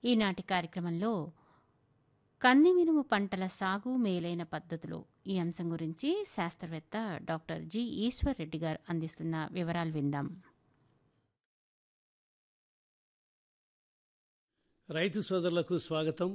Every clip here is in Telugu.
ఈనాటి కార్యక్రమంలో కంది మినుము పంటల సాగు మేలైన పద్ధతులు ఈ అంశం గురించి శాస్త్రవేత్త డాక్టర్ జి ఈశ్వర్ రెడ్డి గారు అందిస్తున్న వివరాలు విందాం రైతు సోదరులకు స్వాగతం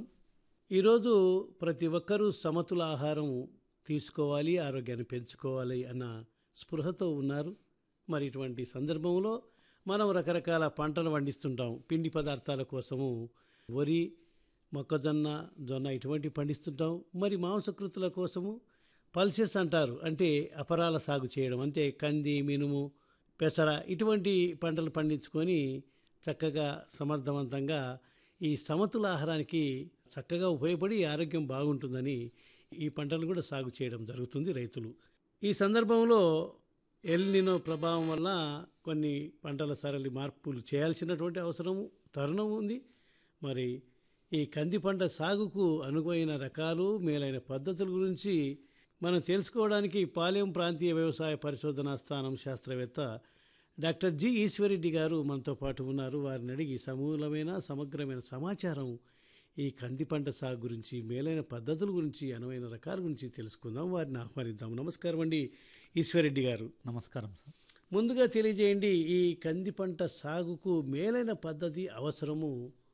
ఈరోజు ప్రతి ఒక్కరూ సమతుల ఆహారం తీసుకోవాలి ఆరోగ్యాన్ని పెంచుకోవాలి అన్న స్పృహతో ఉన్నారు మరి ఇటువంటి సందర్భంలో మనం రకరకాల పంటలు పండిస్తుంటాం పిండి పదార్థాల కోసము వరి మొక్కజొన్న జొన్న ఇటువంటి పండిస్తుంటాం మరి మాంసకృతుల కోసము పల్సెస్ అంటారు అంటే అపరాల సాగు చేయడం అంటే కంది మినుము పెసర ఇటువంటి పంటలు పండించుకొని చక్కగా సమర్థవంతంగా ఈ సమతుల ఆహారానికి చక్కగా ఉపయోగపడి ఆరోగ్యం బాగుంటుందని ఈ పంటలు కూడా సాగు చేయడం జరుగుతుంది రైతులు ఈ సందర్భంలో ఎల్నినో ప్రభావం వల్ల కొన్ని పంటల సరళి మార్పులు చేయాల్సినటువంటి అవసరం తరుణం ఉంది మరి ఈ కంది పంట సాగుకు అనువైన రకాలు మేలైన పద్ధతుల గురించి మనం తెలుసుకోవడానికి పాలెం ప్రాంతీయ వ్యవసాయ పరిశోధనా స్థానం శాస్త్రవేత్త డాక్టర్ జి ఈశ్వరెడ్డి గారు మనతో పాటు ఉన్నారు వారిని అడిగి సమూలమైన సమగ్రమైన సమాచారం ఈ కంది పంట సాగు గురించి మేలైన పద్ధతుల గురించి అనువైన రకాల గురించి తెలుసుకుందాం వారిని ఆహ్వానిద్దాం నమస్కారం అండి ఈశ్వరెడ్డి గారు నమస్కారం సార్ ముందుగా తెలియజేయండి ఈ కంది పంట సాగుకు మేలైన పద్ధతి అవసరము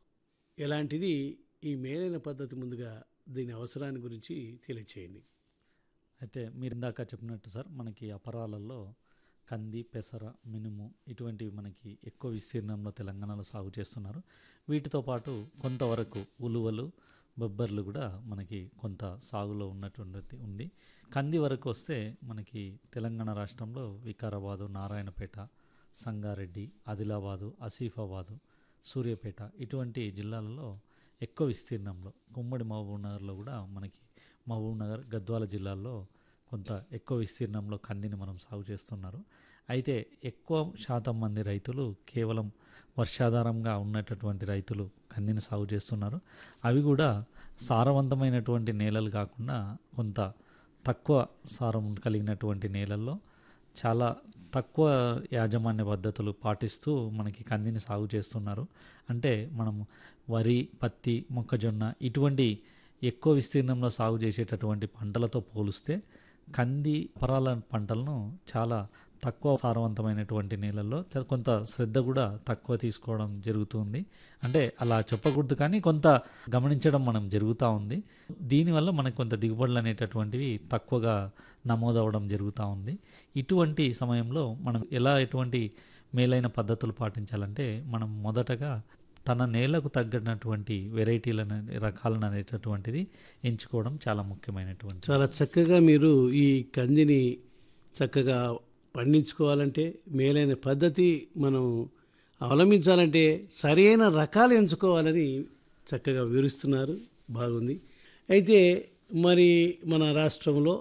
ఎలాంటిది ఈ మేలైన పద్ధతి ముందుగా దీని అవసరాన్ని గురించి తెలియచేయండి అయితే మీరు ఇందాక చెప్పినట్టు సార్ మనకి అపరాలలో కంది పెసర మినుము ఇటువంటివి మనకి ఎక్కువ విస్తీర్ణంలో తెలంగాణలో సాగు చేస్తున్నారు వీటితో పాటు కొంతవరకు ఉలువలు బొబ్బర్లు కూడా మనకి కొంత సాగులో ఉన్నటువంటి ఉంది కంది వరకు వస్తే మనకి తెలంగాణ రాష్ట్రంలో వికారాబాదు నారాయణపేట సంగారెడ్డి ఆదిలాబాదు ఆసిఫాబాదు సూర్యాపేట ఇటువంటి జిల్లాలలో ఎక్కువ విస్తీర్ణంలో ఉమ్మడి మహబూబ్ నగర్లో కూడా మనకి మహబూబ్ నగర్ గద్వాల జిల్లాల్లో కొంత ఎక్కువ విస్తీర్ణంలో కందిని మనం సాగు చేస్తున్నారు అయితే ఎక్కువ శాతం మంది రైతులు కేవలం వర్షాధారంగా ఉన్నటువంటి రైతులు కందిని సాగు చేస్తున్నారు అవి కూడా సారవంతమైనటువంటి నేలలు కాకుండా కొంత తక్కువ సారం కలిగినటువంటి నేలల్లో చాలా తక్కువ యాజమాన్య పద్ధతులు పాటిస్తూ మనకి కందిని సాగు చేస్తున్నారు అంటే మనం వరి పత్తి మొక్కజొన్న ఇటువంటి ఎక్కువ విస్తీర్ణంలో సాగు చేసేటటువంటి పంటలతో పోలిస్తే కంది పరాల పంటలను చాలా తక్కువ సారవంతమైనటువంటి నేలల్లో చ- కొంత శ్రద్ధ కూడా తక్కువ తీసుకోవడం జరుగుతుంది అంటే అలా చెప్పకూడదు కానీ కొంత గమనించడం మనం జరుగుతూ ఉంది దీనివల్ల మనకు కొంత దిగుబడులు అనేటటువంటివి తక్కువగా నమోదవడం జరుగుతూ ఉంది ఇటువంటి సమయంలో మనం ఎలా ఎటువంటి మేలైన పద్ధతులు పాటించాలంటే మనం మొదటగా తన నేలకు తగ్గినటువంటి వెరైటీలను రకాలను అనేటటువంటిది ఎంచుకోవడం చాలా ముఖ్యమైనటువంటి చాలా చక్కగా మీరు ఈ కందిని చక్కగా పండించుకోవాలంటే మేలైన పద్ధతి మనం అవలంబించాలంటే సరైన రకాలు ఎంచుకోవాలని చక్కగా వివరిస్తున్నారు బాగుంది అయితే మరి మన రాష్ట్రంలో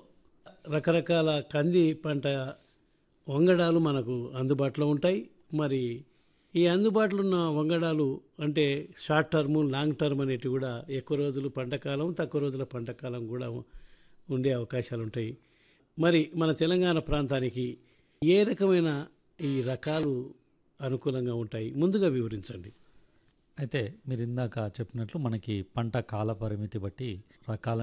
రకరకాల కంది పంట వంగడాలు మనకు అందుబాటులో ఉంటాయి మరి ఈ అందుబాటులో ఉన్న వంగడాలు అంటే షార్ట్ టర్మ్ లాంగ్ టర్మ్ అనేటివి కూడా ఎక్కువ రోజులు పంట కాలం తక్కువ రోజుల పంట కాలం కూడా ఉండే అవకాశాలు ఉంటాయి మరి మన తెలంగాణ ప్రాంతానికి ఏ రకమైన ఈ రకాలు అనుకూలంగా ఉంటాయి ముందుగా వివరించండి అయితే మీరు ఇందాక చెప్పినట్లు మనకి పంట కాల పరిమితి బట్టి రకాల